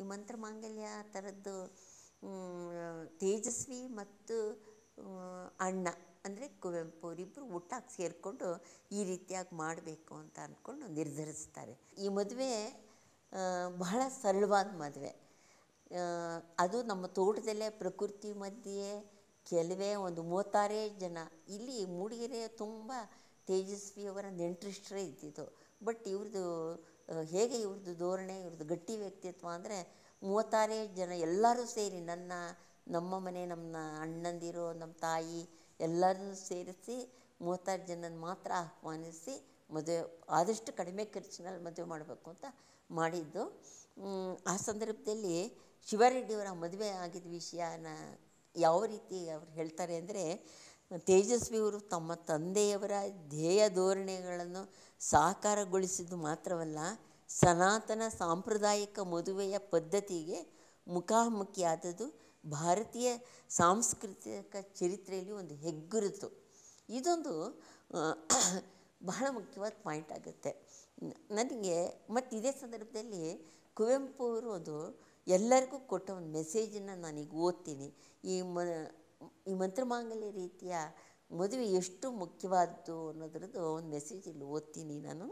ಈ ಮಂತ್ರಮಾಂಗಲ್ಯ ಥರದ್ದು ಮ್, ತೇಜಸ್ವಿ ಮತ್ತು ಆ, ಅಣ್ಣ ಅಂದರೆ ಕುವೆಂಪು ಅವರಿಬ್ಬರು ಒಟ್ಟಾಗಿ ಸೇರಿಕೊಂಡು ಈ ರೀತಿಯಾಗಿ ಮಾಡಬೇಕು ಅಂತ ಅಂದ್ಕೊಂಡು ನಿರ್ಧರಿಸ್ತಾರೆ ಈ ಮದುವೆ ಆ, ಬಹಳ ಸರಳವಾದ ಮದುವೆ ಆ, ಅದು ನಮ್ಮ ತೋಟದಲ್ಲೇ ಪ್ರಕೃತಿ ಮಧ್ಯೆ ಕೆಲವೇ ಒಂದು ಮೂವತ್ತಾರೇ ಜನ ಇಲ್ಲಿ ಮೂಡಿಗೆರೆ ತುಂಬ ತೇಜಸ್ವಿಯವರ ನೆಂಟರಿಷ್ಟರೇ ಇದ್ದಿದ್ದು ಬಟ್ ಇವ್ರದ್ದು ಆ, ಹೇಗೆ ಇವ್ರದ್ದು ಧೋರಣೆ ಇವ್ರದ್ದು ಗಟ್ಟಿ ವ್ಯಕ್ತಿತ್ವ ಅಂದರೆ ಮೂವತ್ತಾರೇ ಜನ ಎಲ್ಲರೂ ಸೇರಿ ನನ್ನ ನಮ್ಮ ಮನೆ ನಮ್ಮ ಅಣ್ಣಂದಿರು ನಮ್ಮ ತಾಯಿ ಎಲ್ಲರನ್ನೂ ಸೇರಿಸಿ ಮೂವತ್ತಾರು ಜನನ ಮಾತ್ರ ಆಹ್ವಾನಿಸಿ ಮದುವೆ ಆದಷ್ಟು ಕಡಿಮೆ ಖರ್ಚಿನಲ್ಲಿ ಮದುವೆ ಮಾಡಬೇಕು ಅಂತ ಮಾಡಿದ್ದು ಮ್, ಆ ಸಂದರ್ಭದಲ್ಲಿ ಶಿವಾರೆಡ್ಡಿಯವರ ಮದುವೆ ಆಗಿದ್ದ ವಿಷಯನ ಯಾವ ರೀತಿ ಅವ್ರು ಹೇಳ್ತಾರೆ ಅಂದರೆ ತೇಜಸ್ವಿಯವರು ತಮ್ಮ ತಂದೆಯವರ ಧ್ಯೇಯ ಧೋರಣೆಗಳನ್ನು ಸಾಕಾರಗೊಳಿಸಿದ್ದು ಮಾತ್ರವಲ್ಲ ಸನಾತನ ಸಾಂಪ್ರದಾಯಿಕ ಮದುವೆಯ ಪದ್ಧತಿಗೆ ಮುಖಾಮುಖಿಯಾದದ್ದು ಭಾರತೀಯ ಸಾಂಸ್ಕೃತಿಕ ಚರಿತ್ರೆಯಲ್ಲಿ ಒಂದು ಹೆಗ್ಗುರುತು ಇದೊಂದು ಆ, ಬಹಳ ಮುಖ್ಯವಾದ ಪಾಯಿಂಟ್ ಆಗುತ್ತೆ ನ- ನನಗೆ ಮತ್ತು ಇದೇ ಸಂದರ್ಭದಲ್ಲಿ ಕುವೆಂಪು ಅವರು ಒಂದು ಎಲ್ಲರಿಗೂ ಕೊಟ್ಟ ಒಂದು ಮೆಸೇಜನ್ನು ನಾನೀಗ ಓದ್ತೀನಿ ಈ ಮ ಈ ಮಂತ್ರಮಾಂಗಲ್ಯ ರೀತಿಯ ಮದುವೆ ಎಷ್ಟು ಮುಖ್ಯವಾದ್ದು ಅನ್ನೋದ್ರದ್ದು ಒಂದು ಮೆಸೇಜ್ ಇಲ್ಲಿ ಓದ್ತೀನಿ ನಾನು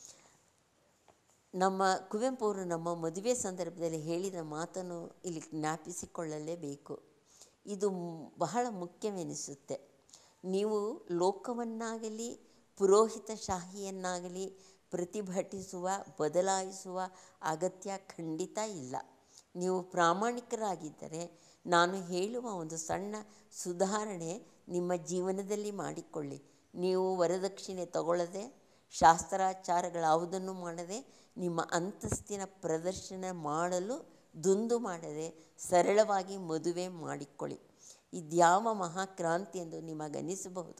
ನಮ್ಮ ಕುವೆಂಪು ಅವರು ನಮ್ಮ ಮದುವೆ ಸಂದರ್ಭದಲ್ಲಿ ಹೇಳಿದ ಮಾತನ್ನು ಇಲ್ಲಿ ಜ್ಞಾಪಿಸಿಕೊಳ್ಳಲೇಬೇಕು ಇದು ಮ್- ಬಹಳ ಮುಖ್ಯವೆನಿಸುತ್ತೆ ನೀವು ಲೋಕವನ್ನಾಗಲಿ ಪುರೋಹಿತ ಶಾಹಿಯನ್ನಾಗಲಿ ಪ್ರತಿಭಟಿಸುವ ಬದಲಾಯಿಸುವ ಅಗತ್ಯ ಖಂಡಿತ ಇಲ್ಲ ನೀವು ಪ್ರಾಮಾಣಿಕರಾಗಿದ್ದರೆ ನಾನು ಹೇಳುವ ಒಂದು ಸಣ್ಣ ಸುಧಾರಣೆ ನಿಮ್ಮ ಜೀವನದಲ್ಲಿ ಮಾಡಿಕೊಳ್ಳಿ ನೀವು ವರದಕ್ಷಿಣೆ ತಗೊಳ್ಳದೆ ಶಾಸ್ತ್ರಾಚಾರಗಳಾವುದನ್ನು ಮಾಡದೆ ನಿಮ್ಮ ಅಂತಸ್ತಿನ ಪ್ರದರ್ಶನ ಮಾಡಲು ದುಂದು ಮಾಡದೆ ಸರಳವಾಗಿ ಮದುವೆ ಮಾಡಿಕೊಳ್ಳಿ ಇದ್ಯಾವ ಮಹಾಕ್ರಾಂತಿ ಎಂದು ನಿಮಗನಿಸಬಹುದು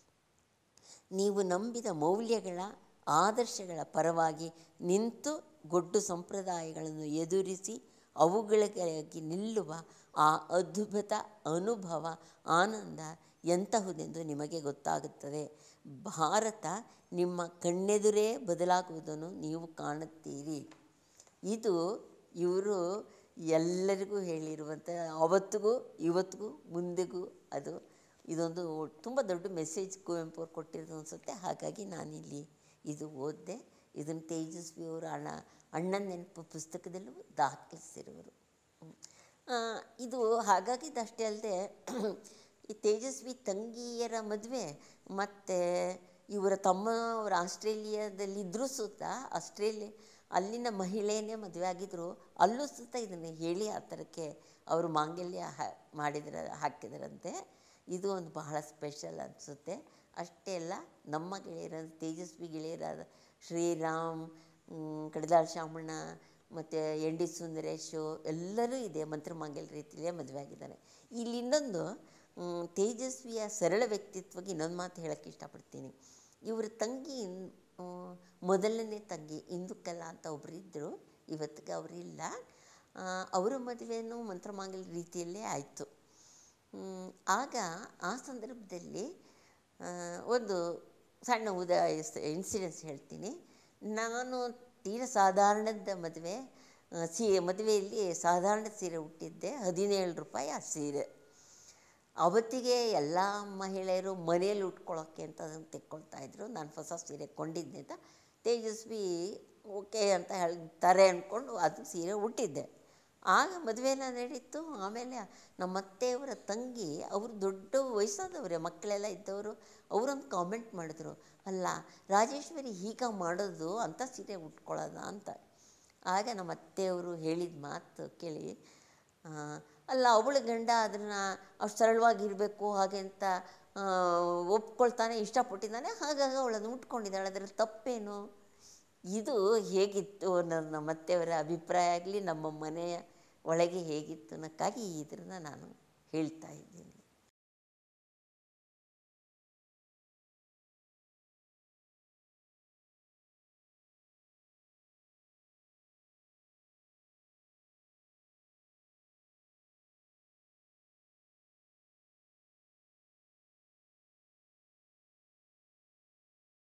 ನೀವು ನಂಬಿದ ಮೌಲ್ಯಗಳ ಆದರ್ಶಗಳ ಪರವಾಗಿ ನಿಂತು ಗೊಡ್ಡು ಸಂಪ್ರದಾಯಗಳನ್ನು ಎದುರಿಸಿ ಅವುಗಳಿಗಾಗಿ ನಿಲ್ಲುವ ಆ ಅದ್ಭುತ ಅನುಭವ ಆನಂದ ಎಂತಹುದೆಂದು ನಿಮಗೆ ಗೊತ್ತಾಗುತ್ತದೆ ಭಾರತ ನಿಮ್ಮ ಕಣ್ಣೆದುರೇ ಬದಲಾಗುವುದನ್ನು ನೀವು ಕಾಣುತ್ತೀರಿ ಇದು ಇವರು ಎಲ್ಲರಿಗೂ ಹೇಳಿರುವಂಥ ಅವತ್ತಿಗೂ ಇವತ್ತಿಗೂ ಮುಂದೆಗೂ ಅದು ಇದೊಂದು ತುಂಬ ದೊಡ್ಡ ಮೆಸೇಜ್ ಕುವೆಂಪು ಅವ್ರು ಕೊಟ್ಟಿರೋದು ಅನಿಸುತ್ತೆ ಹಾಗಾಗಿ ನಾನಿಲ್ಲಿ ಇದು ಓದಿದೆ ಇದನ್ನು ತೇಜಸ್ವಿ ಅವರು ಅಣ್ಣ ಅಣ್ಣನ ನೆನಪು ಪುಸ್ತಕದಲ್ಲೂ ದಾಖಲಿಸಿರುವರು ಹ್ಮ್. ಆ, ಇದು ಹಾಗಾಗಿದ್ದಷ್ಟೇ ಅಲ್ಲದೆ ಈ ತೇಜಸ್ವಿ ತಂಗಿಯರ ಮದುವೆ ಮತ್ತು ಇವರ ತಮ್ಮ ಅವರು ಆಸ್ಟ್ರೇಲಿಯಾದಲ್ಲಿದ್ದರೂ ಸುತ್ತ ಆಸ್ಟ್ರೇಲಿಯಾ ಅಲ್ಲಿನ ಮಹಿಳೆಯೇ ಮದುವೆ ಆಗಿದ್ರು ಅಲ್ಲೂ ಸುತ್ತ ಇದನ್ನು ಹೇಳಿ ಆ ಥರಕ್ಕೆ ಅವರು ಮಾಂಗಲ್ಯ ಹಾ ಮಾಡಿದ್ರ ಹಾಕಿದರಂತೆ ಇದು ಒಂದು ಬಹಳ ಸ್ಪೆಷಲ್ ಅನಿಸುತ್ತೆ ಅಷ್ಟೇ ಅಲ್ಲ ನಮ್ಮ ಗೆಳೆಯರ ತೇಜಸ್ವಿ ಗೆಳೆಯರಾದ ಶ್ರೀರಾಮ್ ಮ್, ಕಡದಾಳ್ ಶಾಮಣ್ಣ ಮತ್ತು ಎನ್ ಡಿ ಸುಂದರೇಶು ಎಲ್ಲರೂ ಇದೆ ಮಂತ್ರಮಾಂಗಲ್ಯ ರೀತಿಯಲ್ಲೇ ಮದುವೆ ಆಗಿದ್ದಾರೆ ಇಲ್ಲಿ ಇನ್ನೊಂದು ಮ್, ತೇಜಸ್ವಿಯ ಸರಳ ವ್ಯಕ್ತಿತ್ವಕ್ಕೆ ಇನ್ನೊಂದು ಮಾತು ಹೇಳೋಕ್ಕೆ ಇಷ್ಟಪಡ್ತೀನಿ ಇವ್ರ ತಂಗಿ ಆ, ಮೊದಲನೇ ತಂಗಿ ಇಂದುಕಲಾ ಅಂತ ಒಬ್ಬರು ಇದ್ದರು ಇವತ್ತಿಗೆ ಅವರಿಲ್ಲ ಅವರ ಮದುವೆನೂ ಮಂತ್ರಮಾಂಗಲ್ಯ ರೀತಿಯಲ್ಲೇ ಆಯಿತು ಮ್, ಆಗ ಆ ಸಂದರ್ಭದಲ್ಲಿ ಆ, ಒಂದು ಸಣ್ಣ ಉದಾ ಇನ್ಸಿಡೆನ್ಸ್ ಹೇಳ್ತೀನಿ ನಾನು ತೀರಾ ಸಾಧಾರಣದ ಮದುವೆ ಆ, ಸೀ ಮದುವೆಯಲ್ಲಿ ಸಾಧಾರಣ ಸೀರೆ ಹುಟ್ಟಿದ್ದೆ ಹದಿನೇಳು ರೂಪಾಯಿ ಆ ಸೀರೆ ಅವತ್ತಿಗೆ ಎಲ್ಲ ಮಹಿಳೆಯರು ಮನೆಯಲ್ಲಿ ಉಟ್ಕೊಳ್ಳೋಕ್ಕೆ ಅಂತ ಅದನ್ನು ತೆಕ್ಕೊಳ್ತಾ ಇದ್ರು ನಾನು ಹೊಸ ಸೀರೆ ಕೊಂಡಿದ್ದೆ ಅಂತ ತೇಜಸ್ವಿ ಓಕೆ ಅಂತ ಹೇಳ್ತಾರೆ ಅಂದ್ಕೊಂಡು ಅದು ಸೀರೆ ಉಟ್ಟಿದ್ದೆ ಆಗ ಮದುವೆ ಎಲ್ಲ ನಡೀತು ಆಮೇಲೆ ನಮ್ಮ ಅತ್ತೆಯವರ ತಂಗಿ ಅವರು ದೊಡ್ಡ ವಯಸ್ಸಾದವರೇ ಮಕ್ಕಳೆಲ್ಲ ಇದ್ದವರು ಅವರೊಂದು ಕಾಮೆಂಟ್ ಮಾಡಿದ್ರು ಅಲ್ಲ ರಾಜೇಶ್ವರಿ ಹೀಗ ಮಾಡೋದು ಅಂತ ಸೀರೆ ಉಟ್ಕೊಳ್ಳೋದ ಅಂತ ಆಗ ನಮ್ಮ ಅತ್ತೆಯವರು ಹೇಳಿದ ಮಾತು ಕೇಳಿ ಆ, ಅಲ್ಲ ಅವಳ ಗಂಡ ಅದನ್ನು ಅಷ್ಟು ಸರಳವಾಗಿರಬೇಕು ಹಾಗೆ ಅಂತ ಆ, ಒಪ್ಕೊಳ್ತಾನೆ ಇಷ್ಟಪಟ್ಟಿದ್ದಾನೆ ಹಾಗಾಗಿ ಅವಳನ್ನು ಉಟ್ಕೊಂಡಿದ್ದಾಳೆ ಅದರಲ್ಲಿ ತಪ್ಪೇನು ಇದು ಹೇಗಿತ್ತು ಅನ್ನೋದು ನಮ್ಮ ಅತ್ತೆಯವರ ಅಭಿಪ್ರಾಯ ಆಗಲಿ ನಮ್ಮ ಮನೆಯ ಒಳಗೆ ಹೇಗಿತ್ತು ಅನ್ನೋಕ್ಕಾಗಿ ಇದನ್ನು ನಾನು ಹೇಳ್ತಾ ಇದ್ದೀನಿ